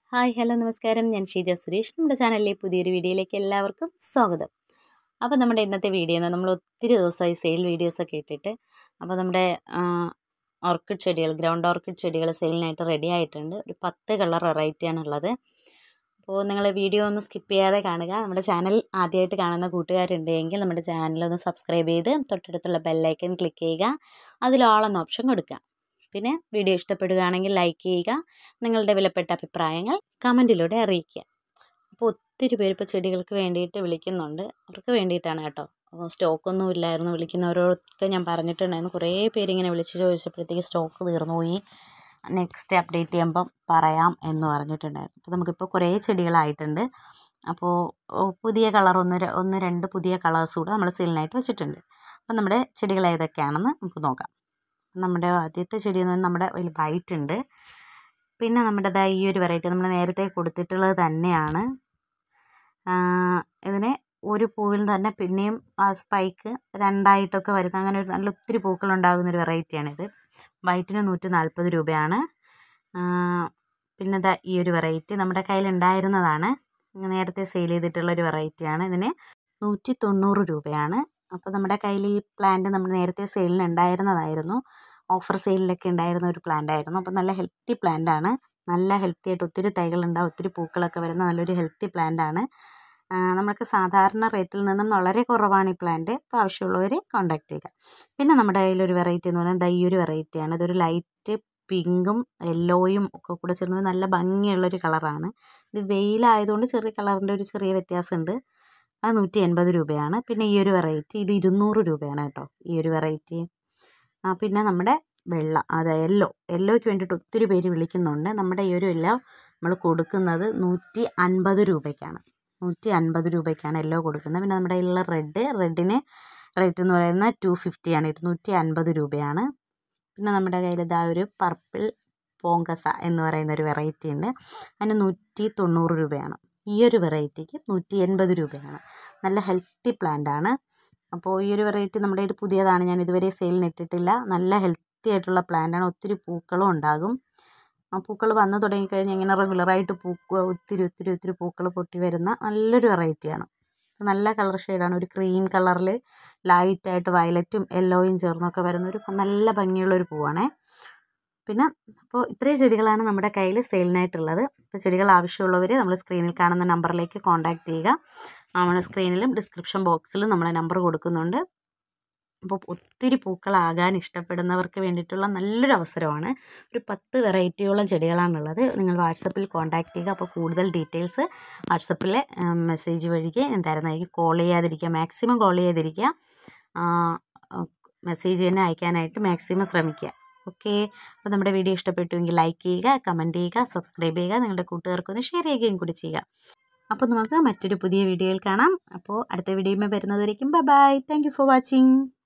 hi hello നമസ്കാരം ഞാൻ ഷീജ സുരേഷ് നമ്മുടെ ചാനലിലെ പുതിയൊരു വീഡിയോയിലേക്ക് എല്ലാവർക്കും സ്വാഗതം അപ്പോൾ നമ്മുടെ ഇന്നത്തെ വീഡിയോ നമ്മൾ ഒത്തിരി ദിവസമായി സെയിൽ വീഡിയോസൊക്കെ ഇട്ടിട്ട് അപ്പോൾ നമ്മുടെ ഓർക്കിഡ് ചെടികൾ ഗ്രൗണ്ട് ഓർക്കിഡ് ചെടികൾ സെയിലിനായിട്ട് റെഡി ആയിട്ടുണ്ട് ഒരു പത്ത് കളർ വെറൈറ്റിയാണ് ഉള്ളത് അപ്പോൾ നിങ്ങൾ വീഡിയോ ഒന്ന് സ്കിപ്പ് ചെയ്യാതെ കാണുക നമ്മുടെ ചാനൽ ആദ്യമായിട്ട് കാണുന്ന കൂട്ടുകാരുണ്ട് എങ്കിൽ നമ്മുടെ ചാനൽ ഒന്ന് സബ്സ്ക്രൈബ് ചെയ്ത് തൊട്ടടുത്തുള്ള ബെല്ലൈക്കൺ ക്ലിക്ക് ചെയ്യുക അതിൽ ഓൾ എന്ന ഓപ്ഷൻ കൊടുക്കുക പിന്നെ വീഡിയോ ഇഷ്ടപ്പെടുകയാണെങ്കിൽ ലൈക്ക് ചെയ്യുക നിങ്ങളുടെ വിലപ്പെട്ട അഭിപ്രായങ്ങൾ കമൻറ്റിലൂടെ അറിയിക്കുക അപ്പോൾ ഒത്തിരി പേര് ഇപ്പോൾ ചെടികൾക്ക് വേണ്ടിയിട്ട് വിളിക്കുന്നുണ്ട് അവർക്ക് വേണ്ടിയിട്ടാണ് കേട്ടോ അപ്പോൾ സ്റ്റോക്കൊന്നും ഇല്ലായിരുന്നു വിളിക്കുന്നവരോടൊക്കെ ഞാൻ പറഞ്ഞിട്ടുണ്ടായിരുന്നു കുറേ പേര് ഇങ്ങനെ വിളിച്ച് ചോദിച്ചപ്പോഴത്തേക്ക് സ്റ്റോക്ക് തീർന്നു പോയി നെക്സ്റ്റ് അപ്ഡേറ്റ് ചെയ്യുമ്പം പറയാം എന്ന് പറഞ്ഞിട്ടുണ്ടായിരുന്നു അപ്പോൾ നമുക്കിപ്പോൾ കുറേ ചെടികളായിട്ടുണ്ട് അപ്പോൾ പുതിയ കളർ ഒന്ന് ര- ഒന്ന് രണ്ട് പുതിയ കളേഴ്സ് കൂടെ നമ്മൾ സെയിലിനായിട്ട് വെച്ചിട്ടുണ്ട് അപ്പം നമ്മുടെ ചെടികൾ ഏതൊക്കെയാണെന്ന് നമുക്ക് നോക്കാം നമ്മുടെ ആദ്യത്തെ ചെടി എന്ന് പറഞ്ഞാൽ നമ്മുടെ ഒരു വൈറ്റ് ഉണ്ട് പിന്നെ നമ്മുടെ ദാ ഈ ഒരു വെറൈറ്റി നമ്മൾ നേരത്തെ കൊടുത്തിട്ടുള്ളത് തന്നെയാണ് ആ, ഇതിന് ഒരു പൂവിൽ തന്നെ പിന്നെയും ആ സ്പൈക്ക് രണ്ടായിട്ടൊക്കെ വരുന്ന അങ്ങനെ ഒരു നല്ല ഒത്തിരി പൂക്കൾ ഉണ്ടാകുന്ന ഒരു വെറൈറ്റിയാണിത് വൈറ്റിന് നൂറ്റി നാൽപ്പത് രൂപയാണ് ആ, പിന്നെ ദാ ഈ ഒരു വെറൈറ്റി നമ്മുടെ കയ്യിൽ ഉണ്ടായിരുന്നതാണ് നേരത്തെ സെയിൽ ചെയ്തിട്ടുള്ള ഒരു വെറൈറ്റിയാണ് ഇതിന് നൂറ്റി തൊണ്ണൂറ് രൂപയാണ് അപ്പോൾ നമ്മുടെ കയ്യിൽ ഈ പ്ലാന്റ് നമ്മൾ നേരത്തെ സെയിലിന് ഉണ്ടായിരുന്നതായിരുന്നു ഓഫർ സെയിലിലൊക്കെ ഉണ്ടായിരുന്ന ഒരു പ്ലാന്റ് ആയിരുന്നു അപ്പോൾ നല്ല ഹെൽത്തി പ്ലാന്റ് ആണ് നല്ല ഹെൽത്തി ആയിട്ട് ഒത്തിരി തൈകളുണ്ടാവും ഒത്തിരി പൂക്കളൊക്കെ വരുന്ന നല്ലൊരു ഹെൽത്തി പ്ലാന്റ് ആണ് ആ, നമുക്ക് സാധാരണ റേറ്റിൽ നിന്നും വളരെ കുറവാണ് ഈ പ്ലാന്റ് അപ്പോൾ ആവശ്യമുള്ളവർ കോൺടാക്ട് ചെയ്യുക പിന്നെ നമ്മുടെ കയ്യിലൊരു വെറൈറ്റി എന്ന് പറയുന്നത് ദാ ഈ ഒരു വെറൈറ്റിയാണ് ഇതൊരു ലൈറ്റ് പിങ്കും യെല്ലോയും ഒക്കെ കൂടെ ചേർന്ന് നല്ല ഭംഗിയുള്ളൊരു കളറാണ് ഇത് വെയിലായതുകൊണ്ട് ചെറിയ കളറിൻ്റെ ഒരു ചെറിയ വ്യത്യാസമുണ്ട് അത് നൂറ്റി എൺപത് രൂപയാണ് പിന്നെ ഈ ഒരു വെറൈറ്റി ഇത് ഇരുന്നൂറ് രൂപയാണ് കേട്ടോ ഈ ഒരു വെറൈറ്റി ആ പിന്നെ നമ്മുടെ വെള്ള അതെ യെല്ലോ യെല്ലോയ്ക്ക് വേണ്ടിയിട്ട് ഒത്തിരി പേര് വിളിക്കുന്നുണ്ട് നമ്മുടെ ഈ ഒരു യെല്ലോ നമ്മൾ കൊടുക്കുന്നത് നൂറ്റി അൻപത് രൂപയ്ക്കാണ് നൂറ്റി അൻപത് രൂപയ്ക്കാണ് യെല്ലോ കൊടുക്കുന്നത് പിന്നെ നമ്മുടെ കയ്യിലുള്ള റെഡ് റെഡിന് റേറ്റ് എന്ന് പറയുന്നത് ടു ഫിഫ്റ്റിയാണ് ഇരുന്നൂറ്റി അൻപത് രൂപയാണ് പിന്നെ നമ്മുടെ കയ്യിൽ ഇതാ ഒരു പർപ്പിൾ പോങ്കസ എന്ന് പറയുന്ന ഒരു വെറൈറ്റി ഉണ്ട് അതിന് നൂറ്റി തൊണ്ണൂറ് രൂപയാണ് ഈ ഒരു വെറൈറ്റിക്ക് നൂറ്റി എൺപത് രൂപയാണ് നല്ല ഹെൽത്തി പ്ലാന്റ് ആണ് അപ്പോൾ ഈ ഒരു വെറൈറ്റി നമ്മുടെ കയ്യിൽ പുതിയതാണ് ഞാൻ ഇതുവരെ സെയിലിന് ഇട്ടിട്ടില്ല നല്ല ഹെൽത്തി ആയിട്ടുള്ള plant ആണ് ഒത്തിരി പൂക്കളും ഉണ്ടാകും ആ പൂക്കൾ വന്നു തുടങ്ങിക്കഴിഞ്ഞാൽ ഇങ്ങനെ റെഗുലറായിട്ട് പൂക്കുക ഒത്തിരി ഒത്തിരി ഒത്തിരി പൂക്കൾ പൊട്ടി വരുന്ന നല്ലൊരു വെറൈറ്റിയാണ് നല്ല കളർ ഷെയ്ഡാണ് ഒരു ക്രീം കളറിൽ ലൈറ്റായിട്ട് വയലറ്റും യെല്ലോയും ചേർന്നൊക്കെ വരുന്ന ഒരു നല്ല ഭംഗിയുള്ള ഒരു പൂവാണേ പിന്നെ അപ്പോൾ ഇത്രയും ചെടികളാണ് നമ്മുടെ കയ്യിൽ സെയിലിനായിട്ടുള്ളത് ഇപ്പോൾ ചെടികൾ ആവശ്യമുള്ളവർ നമ്മൾ സ്ക്രീനിൽ കാണുന്ന നമ്പറിലേക്ക് കോൺടാക്റ്റ് ചെയ്യുക നമ്മുടെ സ്ക്രീനിലും ഡിസ്ക്രിപ്ഷൻ ബോക്സിലും നമ്മളെ നമ്പർ കൊടുക്കുന്നുണ്ട് അപ്പോൾ ഒത്തിരി പൂക്കളാകാൻ ഇഷ്ടപ്പെടുന്നവർക്ക് വേണ്ടിയിട്ടുള്ള നല്ലൊരു അവസരമാണ് ഒരു പത്ത് വെറൈറ്റിയോളം ചെടികളാണുള്ളത് നിങ്ങൾ വാട്സപ്പിൽ കോൺടാക്റ്റ് ചെയ്യുക അപ്പോൾ കൂടുതൽ ഡീറ്റെയിൽസ് വാട്സപ്പിലെ മെസ്സേജ് വഴിക്ക് ഞാൻ തരുന്നതായിരിക്കും കോൾ ചെയ്യാതിരിക്കുക മാക്സിമം കോൾ ചെയ്യാതിരിക്കുക മെസ്സേജ് തന്നെ അയക്കാനായിട്ട് മാക്സിമം ശ്രമിക്കുക ഓക്കെ അപ്പോൾ നമ്മുടെ വീഡിയോ ഇഷ്ടപ്പെട്ടുവെങ്കിൽ ലൈക്ക് ചെയ്യുക കമൻറ്റ് ചെയ്യുക സബ്സ്ക്രൈബ് ചെയ്യുക നിങ്ങളുടെ കൂട്ടുകാർക്കൊന്ന് ഷെയർ ചെയ്യുകയും കൂടി ചെയ്യുക അപ്പോൾ നമുക്ക് മറ്റൊരു പുതിയ വീഡിയോയിൽ കാണാം അപ്പോൾ അടുത്ത വീഡിയോയിൽ വരുന്നതുവരേക്കും bye bye thank you for watching